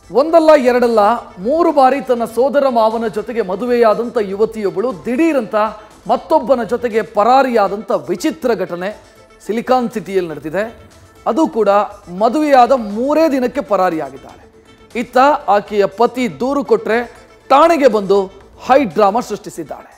ಒಂದಲ್ಲ ಎರಡಲ್ಲ ಮೂರು ಬಾರಿ ತನ್ನ ಸೋದರ ಮಾವನ ಜೊತೆಗೆ ಮದುವೆಯಾದಂಥ ಯುವತಿಯೊಬ್ಬಳು ದಿಢೀರಂತ ಮತ್ತೊಬ್ಬನ ಜೊತೆಗೆ ಪರಾರಿಯಾದಂಥ ವಿಚಿತ್ರ ಘಟನೆ ಸಿಲಿಕಾನ್ ಸಿಟಿಯಲ್ಲಿ ನಡೆದಿದೆ ಅದು ಕೂಡ ಮದುವೆಯಾದ ಮೂರೇ ದಿನಕ್ಕೆ ಪರಾರಿಯಾಗಿದ್ದಾಳೆ ಇತ್ತ ಆಕೆಯ ಪತಿ ದೂರು ಕೊಟ್ಟರೆ ಠಾಣೆಗೆ ಬಂದು ಹೈ ಡ್ರಾಮಾ ಸೃಷ್ಟಿಸಿದ್ದಾಳೆ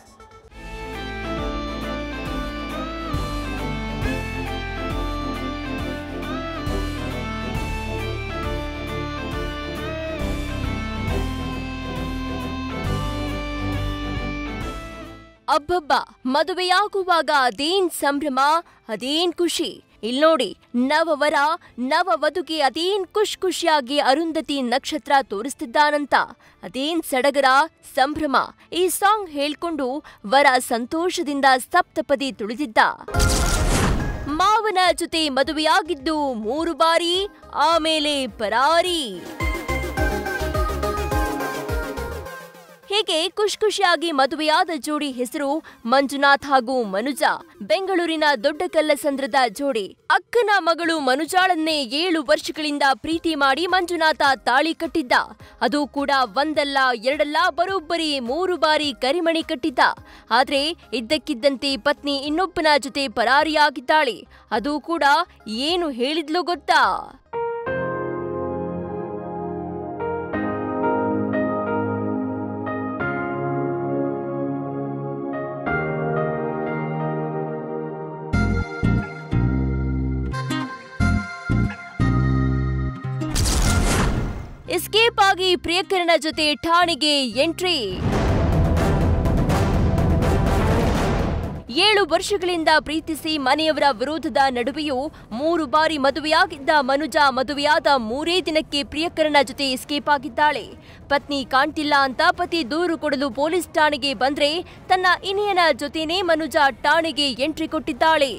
ಅಬ್ಬಬ್ಬ ಮದುವೆಯಾಗುವಾಗ ಅದೇನ್ ಸಂಭ್ರಮ ಅದೇನ್ ಖುಷಿ ಇಲ್ನೋಡಿ ನವವರ ನವವಧುಗೆ ಅದೇನ್ ಖುಷ್ ಖುಷಿಯಾಗಿ ಅರುಂಧತಿ ನಕ್ಷತ್ರ ತೋರಿಸ್ತಿದ್ದಾನಂತ ಅದೇನ್ ಸಡಗರ ಸಂಭ್ರಮ ಈ ಸಾಂಗ್ ಹೇಳ್ಕೊಂಡು ವರ ಸಂತೋಷದಿಂದ ಸಪ್ತಪದಿ ತುಳಿದಿದ್ದ ಮಾವನ ಜೊತೆ ಮದುವೆಯಾಗಿದ್ದು ಮೂರು ಬಾರಿ ಆಮೇಲೆ ಪರಾರಿ ಹೀಗೆ ಖುಷ್ ಖುಷಿಯಾಗಿ ಮದುವೆಯಾದ ಜೋಡಿ ಹೆಸರು ಮಂಜುನಾಥ್ ಹಾಗೂ ಮನುಜ ಬೆಂಗಳೂರಿನ ದೊಡ್ಡಕಲ್ಲಸಂದ್ರದ ಜೋಡಿ ಅಕ್ಕನ ಮಗಳು ಮನುಜಾಳನ್ನೇ ಏಳು ವರ್ಷಗಳಿಂದ ಪ್ರೀತಿ ಮಾಡಿ ಮಂಜುನಾಥ ತಾಳಿ ಕಟ್ಟಿದ್ದ ಅದು ಕೂಡ ಒಂದಲ್ಲ ಎರಡಲ್ಲ ಬರೋಬ್ಬರಿ ಮೂರು ಬಾರಿ ಕರಿಮಣಿ ಕಟ್ಟಿದ್ದ ಆದ್ರೆ ಇದ್ದಕ್ಕಿದ್ದಂತೆ ಪತ್ನಿ ಇನ್ನೊಬ್ಬನ ಜೊತೆ ಪರಾರಿಯಾಗಿದ್ದಾಳೆ ಅದು ಕೂಡ ಏನು ಹೇಳಿದ್ಲು ಗೊತ್ತಾ ಎಸ್ಕೇಪ್ ಆಗಿ ಪ್ರಿಯಕರನ ಜೊತೆ ಠಾಣೆಗೆ ಎಂಟ್ರಿ ಏಳು ವರ್ಷಗಳಿಂದ ಪ್ರೀತಿಸಿ ಮನೆಯವರ ವಿರೋಧದ ನಡುವೆಯೂ ಮೂರು ಬಾರಿ ಮದುವೆಯಾಗಿದ್ದ ಮನುಜ ಮದುವೆಯಾದ ಮೂರೇ ದಿನಕ್ಕೆ ಪ್ರಿಯಕರನ ಜೊತೆ ಎಸ್ಕೇಪ್ ಆಗಿದ್ದಾಳೆ ಪತ್ನಿ ಕಾಣ್ತಿಲ್ಲ ಅಂತ ಪತಿ ದೂರು ಕೊಡಲು ಪೊಲೀಸ್ ಠಾಣೆಗೆ ಬಂದ್ರೆ ತನ್ನ ಇನಿಯನ ಜೊತೆನೇ ಮನುಜ ಠಾಣೆಗೆ ಎಂಟ್ರಿ ಕೊಟ್ಟಿದ್ದಾಳೆ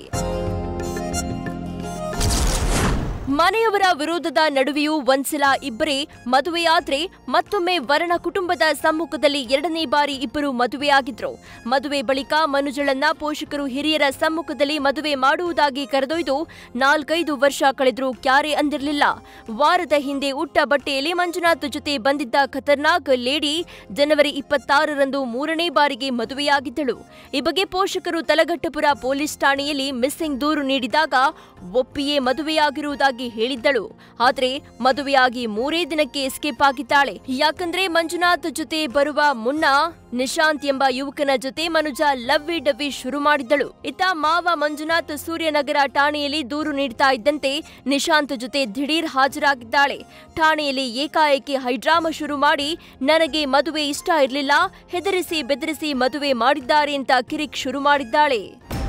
ಮನೆಯವರ ವಿರೋಧದ ನಡುವೆಯೂ ಒಂದ್ಸಲ ಇಬ್ಬರೇ ಮದುವೆಯಾದ್ರೆ ಮತ್ತೊಮ್ಮೆ ವರನ ಕುಟುಂಬದ ಸಮ್ಮುಖದಲ್ಲಿ ಎರಡನೇ ಬಾರಿ ಇಬ್ಬರು ಮದುವೆಯಾಗಿದ್ರು ಮದುವೆ ಬಳಿಕ ಮನುಜಳನ್ನ ಪೋಷಕರು ಹಿರಿಯರ ಸಮ್ಮುಖದಲ್ಲಿ ಮದುವೆ ಮಾಡುವುದಾಗಿ ಕರೆದೊಯ್ದು ನಾಲ್ಕೈದು ವರ್ಷ ಕಳೆದ್ರೂ ಕ್ಯಾರೆ ಅಂದಿರಲಿಲ್ಲ ವಾರದ ಹಿಂದೆ ಉಟ್ಟ ಬಟ್ಟೆಯಲ್ಲಿ ಮಂಜುನಾಥ್ ಜೊತೆ ಬಂದಿದ್ದ ಖತರ್ನಾಕ್ ಲೇಡಿ ಜನವರಿ ಇಪ್ಪತ್ತಾರರಂದು ಮೂರನೇ ಬಾರಿಗೆ ಮದುವೆಯಾಗಿದ್ದಳು ಈ ಬಗ್ಗೆ ಪೋಷಕರು ತಲಘಟ್ಟಪುರ ಪೊಲೀಸ್ ಠಾಣೆಯಲ್ಲಿ ಮಿಸ್ಸಿಂಗ್ ದೂರು ನೀಡಿದಾಗ ಒಪ್ಪಿಯೇ ಮದುವೆಯಾಗಿರುವುದಾಗಿ ಹೇಳಿದ್ದಳು ಆದ್ರೆ ಮದುವೆಯಾಗಿ ಮೂರೇ ದಿನಕ್ಕೆ ಎಸ್ಕೇಪ್ ಆಗಿದ್ದಾಳೆ ಯಾಕಂದ್ರೆ ಮಂಜುನಾಥ್ ಜೊತೆ ಬರುವ ಮುನ್ನ ನಿಶಾಂತ್ ಎಂಬ ಯುವಕನ ಜೊತೆ ಮನುಜ ಲವ್ವಿ ಡವ್ವಿ ಶುರು ಮಾಡಿದ್ದಳು ಇತ್ತ ಮಾವ ಮಂಜುನಾಥ್ ಸೂರ್ಯನಗರ ಠಾಣೆಯಲ್ಲಿ ದೂರು ನೀಡ್ತಾ ಇದ್ದಂತೆ ನಿಶಾಂತ್ ಜೊತೆ ದಿಢೀರ್ ಹಾಜರಾಗಿದ್ದಾಳೆ ಠಾಣೆಯಲ್ಲಿ ಏಕಾಏಕಿ ಹೈಡ್ರಾಮಾ ಶುರು ಮಾಡಿ ನನಗೆ ಮದುವೆ ಇಷ್ಟ ಇರಲಿಲ್ಲ ಹೆದರಿಸಿ ಬೆದರಿಸಿ ಮದುವೆ ಮಾಡಿದ್ದಾರೆ ಅಂತ ಕಿರಿಕ್ ಶುರು ಮಾಡಿದ್ದಾಳೆ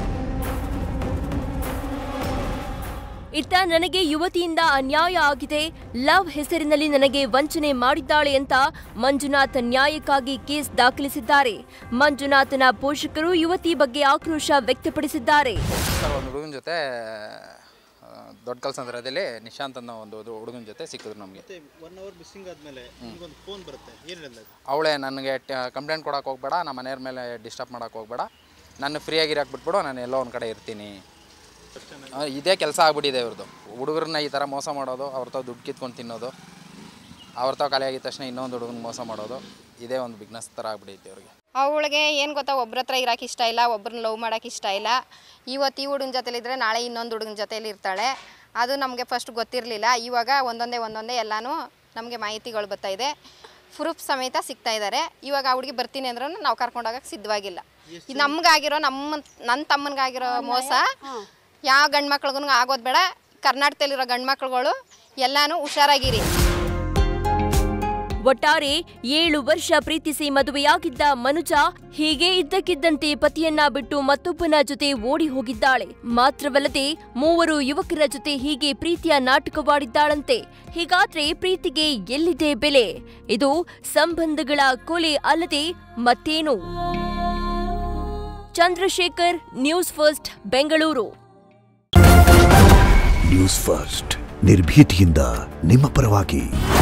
ಇತ್ತ ನನಗೆ ಯುವತಿಯಿಂದ ಅನ್ಯಾಯ ಆಗಿದೆ ಲವ್ ಹೆಸರಿನಲ್ಲಿ ನನಗೆ ವಂಚನೆ ಮಾಡಿದ್ದಾಳೆ ಅಂತ ಮಂಜುನಾಥ್ ನ್ಯಾಯಕ್ಕಾಗಿ ಕೇಸ್ ದಾಖಲಿಸಿದ್ದಾರೆ ಮಂಜುನಾಥನ ಪೋಷಕರು ಯುವತಿ ಬಗ್ಗೆ ಆಕ್ರೋಶ ವ್ಯಕ್ತಪಡಿಸಿದ್ದಾರೆ ಸರ್ ಒಂದು ಹುಡುಗನ ಜೊತೆ ಆ, ದೊಡ್ಡ ಕಲ್ಸಂದ್ರದಲ್ಲಿ ನಿಶಾಂತ್ ಅನ್ನೋ ಒಂದು ಹುಡುಗನ ಜೊತೆ ಸಿಕ್ಕಿದ್ರು ನಮಗೆ ಮತ್ತೆ ಒನ್ ಅವರ್ ಮಿಸ್ಸಿಂಗ್ ಆದಮೇಲೆ ನಿಮ್ಗೊಂದು ಫೋನ್ ಬರುತ್ತೆ ಏನು ಹೇಳಿಲ್ಲ ಅವಳೇ ನನಗೆ ಕಂಪ್ಲೇಂಟ್ ಕೊಡೋಕೆ ಹೋಗ್ಬೇಡ ನಮ್ಮ ಮನೆಯವ್ರ ಮೇಲೆ ಡಿಸ್ಟರ್ಬ್ ಮಾಡೋಕೆ ಹೋಗ್ಬೇಡ ನಾನು ಫ್ರೀಯಾಗಿರಕ್ಕೆ ಬಿಟ್ಬಿಡು ನಾನು ಎಲ್ಲೋ ಒಂದು ಕಡೆ ಇರ್ತೀನಿ ಆ, ಇದೇ ಕೆಲಸ ಆಗ್ಬಿಟ್ಟಿದೆ ಇವ್ರದ್ದು ಹುಡುಗರನ್ನ ಈ ಥರ ಮೋಸ ಮಾಡೋದು ಅವ್ರ ತಾವು ದುಡ್ಡು ಕಿತ್ಕೊಂಡು ತಿನ್ನೋದು ಅವ್ರ ತಾವು ಖಾಲಿ ಆಗಿದ ತಕ್ಷಣ ಇನ್ನೊಂದು ಹುಡುಗನ ಮೋಸ ಮಾಡೋದು ಇದೇ ಒಂದು ಬಿಗ್ನೆಸ್ ಥರ ಆಗ್ಬಿಟ್ಟೈತೆ ಅವ್ರಿಗೆ ಅವಳಿಗೆ ಏನು ಗೊತ್ತಾ ಒಬ್ರ ಹತ್ರ ಇರೋಕೆ ಇಷ್ಟ ಇಲ್ಲ ಒಬ್ರನ್ನ ಲವ್ ಮಾಡೋಕೆ ಇಷ್ಟ ಇಲ್ಲ ಇವತ್ತು ಈ ಹುಡುಗನ ಜೊತೆಲಿದ್ರೆ ನಾಳೆ ಇನ್ನೊಂದು ಹುಡುಗನ ಜೊತೆಲಿ ಇರ್ತಾಳೆ ಅದು ನಮಗೆ ಫಸ್ಟ್ ಗೊತ್ತಿರಲಿಲ್ಲ ಇವಾಗ ಒಂದೊಂದೇ ಒಂದೊಂದೇ ಎಲ್ಲನೂ ನಮಗೆ ಮಾಹಿತಿಗಳು ಬರ್ತಾ ಇದೆ ಪ್ರೂಫ್ ಸಮೇತ ಸಿಗ್ತಾ ಇದ್ದಾರೆ ಇವಾಗ ಆ ಹುಡುಗಿ ಬರ್ತೀನಿ ಅಂದ್ರೂ ನಾವು ಕರ್ಕೊಂಡೋಗಕ್ಕೆ ಸಿದ್ಧವಾಗಿಲ್ಲ ಇದು ನಮ್ಗಾಗಿರೋ ನಮ್ಮ ನನ್ನ ತಮ್ಮನಿಗಾಗಿರೋ ಮೋಸ ಯಾವ ಗಂಡು ಮಕ್ಳಿಗೂ ಆಗೋದು ಬೇಡ ಕರ್ನಾಟಕದಲ್ಲಿರೋ ಗಂಡು ಮಕ್ಳುಗಳು ಎಲ್ಲನೂ ಹುಷಾರಾಗಿರಿ ಒಟ್ಟಾರೆ ಏಳು ವರ್ಷ ಪ್ರೀತಿಸಿ ಮದುವೆಯಾಗಿದ್ದ ಮನುಜ ಹೀಗೆ ಇದ್ದಕ್ಕಿದ್ದಂತೆ ಪತಿಯನ್ನ ಬಿಟ್ಟು ಮತ್ತೊಬ್ಬನ ಜೊತೆ ಓಡಿ ಹೋಗಿದ್ದಾಳೆ ಮಾತ್ರವಲ್ಲದೆ ಮೂವರು ಯುವಕರ ಜೊತೆ ಹೀಗೆ ಪ್ರೀತಿಯ ನಾಟಕವಾಡಿದ್ದಾಳಂತೆ ಹೀಗಾದ್ರೆ ಪ್ರೀತಿಗೆ ಎಲ್ಲಿದೆ ಬೆಲೆ ಇದು ಸಂಬಂಧಗಳ ಕೊಲೆ ಅಲ್ಲದೆ ಮತ್ತೇನು Chandrashekar news first Bengaluru news first ನಿರ್ಭೀತಿಯಿಂದ ನಿಮ್ಮ ಪರವಾಗಿ